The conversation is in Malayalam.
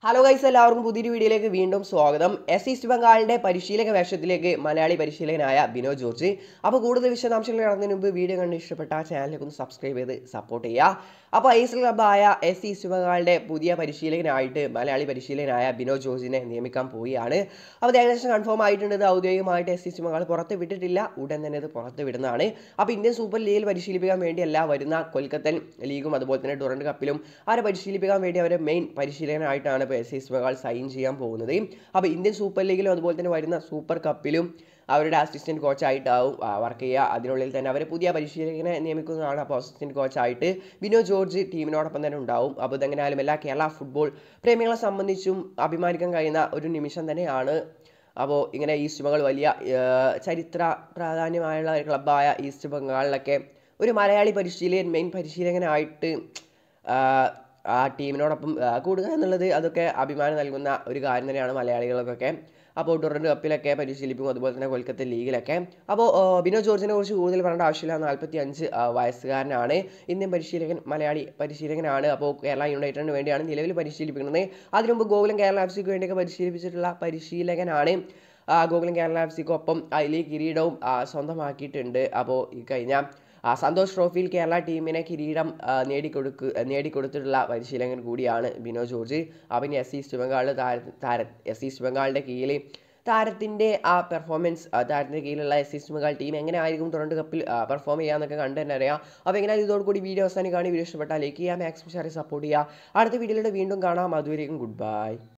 ഹലോ ഗൈസ് എല്ലാവർക്കും പുതിയൊരു വീഡിയോയിലേക്ക് വീണ്ടും സ്വാഗതം എസ് ഈസ്റ്റ് ബംഗാളിന്റെ പരിശീലക വേഷത്തിലേക്ക് മലയാളി പരിശീലകനായ ബിനോ ജോർജ് അപ്പോൾ കൂടുതൽ വിശദാംശങ്ങൾ കാണുന്നതിന് മുമ്പ് വീഡിയോ കണ്ട് ഇഷ്ടപ്പെട്ട ചാനലിലേക്ക് ഒന്ന് സബ്സ്ക്രൈബ് ചെയ്ത് സപ്പോർട്ട് ചെയ്യുക അപ്പോൾ ഐ എസ് എൽ ക്ലബ്ബായ എസ് ഈസ്റ്റ് ബംഗാളിന്റെ പുതിയ പരിശീലകനായിട്ട് മലയാളി പരിശീലകനായ ബിനോ ജോർജിനെ നിയമിക്കാൻ പോവുകയാണ് അപ്പോൾ ഇത് ഏകദേശം കൺഫേം ആയിട്ടുണ്ട് ഇത് ഔദ്യോഗികമായിട്ട് എസ് ഈസ്റ്റ് ബംഗാൾ പുറത്ത് വിട്ടിട്ടില്ല ഉടൻ തന്നെ ഇത് പുറത്ത് വിടുന്നതാണ് അപ്പോൾ ഇന്ത്യൻ സൂപ്പർ ലീഗിൽ പരിശീലിപ്പിക്കാൻ വേണ്ടിയല്ല വരുന്ന കൊൽക്കത്തൻ ലീഗും അതുപോലെ തന്നെ ടൂറന്റ് കപ്പിലും അവരെ പരിശീലിപ്പിക്കാൻ വേണ്ടി അവരെ മെയിൻ പരിശീലകനായിട്ടാണ് ഇപ്പോൾ എസ് ഈസ്റ്റ് ബംഗാൾ സൈൻ ചെയ്യാൻ പോകുന്നത് അപ്പോൾ ഇന്ത്യൻ സൂപ്പർ ലീഗിലും അതുപോലെ തന്നെ വരുന്ന സൂപ്പർ കപ്പിലും അവരുടെ അസിസ്റ്റൻറ്റ് കോച്ചായിട്ടാവും വർക്ക് ചെയ്യുക അതിനുള്ളിൽ തന്നെ അവർ പുതിയ പരിശീലകനെ നിയമിക്കുന്നതാണ് അപ്പോൾ അസിസ്റ്റൻറ്റ് കോച്ചായിട്ട് ബിനോ ജോർജ് ടീമിനോടൊപ്പം തന്നെ ഉണ്ടാവും അപ്പോൾ ഇതെങ്ങനെയാലും എല്ലാ കേരള ഫുട്ബോൾ പ്രേമികളെ സംബന്ധിച്ചും അഭിമാനിക്കാൻ കഴിയുന്ന ഒരു നിമിഷം തന്നെയാണ് അപ്പോൾ ഇങ്ങനെ ഈസ്റ്റ് ബംഗാൾ വലിയ ഏർ, ചരിത്ര പ്രാധാന്യമായുള്ള ഒരു ക്ലബ്ബായ ഈസ്റ്റ് ബംഗാളിലൊക്കെ ഒരു മലയാളി പരിശീലകൻ മെയിൻ പരിശീലകനായിട്ട് ആ, ആ ടീമിനോടൊപ്പം ആ, കൂടുക എന്നുള്ളത് അതൊക്കെ അഭിമാനം നൽകുന്ന ഒരു കാര്യം തന്നെയാണ് മലയാളികൾക്കൊക്കെ അപ്പോൾ ടൊറൻറ്റ് കപ്പിലൊക്കെ പരിശീലിപ്പിക്കും അതുപോലെ തന്നെ കൊൽക്കത്ത ലീഗിലൊക്കെ അപ്പോൾ ആ, ബിനോ ജോർജിനെ കുറിച്ച് കൂടുതൽ പറയേണ്ട ആവശ്യമില്ല നാൽപ്പത്തി അഞ്ച് വയസ്സുകാരനാണ് ഇന്ത്യൻ പരിശീലകൻ മലയാളി പരിശീലകനാണ് അപ്പോൾ കേരള യുണൈറ്റഡിന് വേണ്ടിയാണ് നിലവിൽ പരിശീലിപ്പിക്കുന്നത് അതിനു മുമ്പ് ഗോകുലം കേരള എഫ് സിക്ക് വേണ്ടിയൊക്കെ പരിശീലിപ്പിച്ചിട്ടുള്ള പരിശീലകനാണ് ആ, ഗോകുലം കേരള എഫ് സിക്കൊപ്പം അതിൽ കിരീടവും ആ, സ്വന്തമാക്കിയിട്ടുണ്ട് അപ്പോൾ ഈ കഴിഞ്ഞ ആ, സന്തോഷ് ട്രോഫിയിൽ കേരള ടീമിനെ കിരീടം ആ, നേടിക്കൊടുക്ക് നേടിക്കൊടുത്തിട്ടുള്ള പരിശീലകൻ കൂടിയാണ് ബിനോ ജോർജ് അപ്പം ഇനി എസ് ഈസ്റ്റ് ബംഗാൾ താര താര എസ് ഈസ്റ്റ് ബംഗാളിൻ്റെ കീഴിൽ താരത്തിൻ്റെ ആ പെർഫോമൻസ് താരത്തിൻ്റെ കീഴിലുള്ള എസ് ഈസ്റ്റ് ബംഗാൾ ടീം എങ്ങനെ ആയിരിക്കും ടൊറൻറ്റ് കപ്പിൽ പെർഫോം ചെയ്യാമെന്നൊക്കെ കണ്ടു തന്നെ അറിയാം അപ്പോൾ എങ്ങനെ ഇതോടുകൂടി വീഡിയോ അവസാനിക്കുകയാണ് വീഡിയോ ഇഷ്ടപ്പെട്ടാൽ ലൈക്ക് ചെയ്യുക മാക്സിമം ഷെയർ സപ്പോർട്ട് ചെയ്യുക അടുത്ത വീഡിയോയിലൂടെ വീണ്ടും കാണാം അതുവരെയും ഗുഡ് ബൈ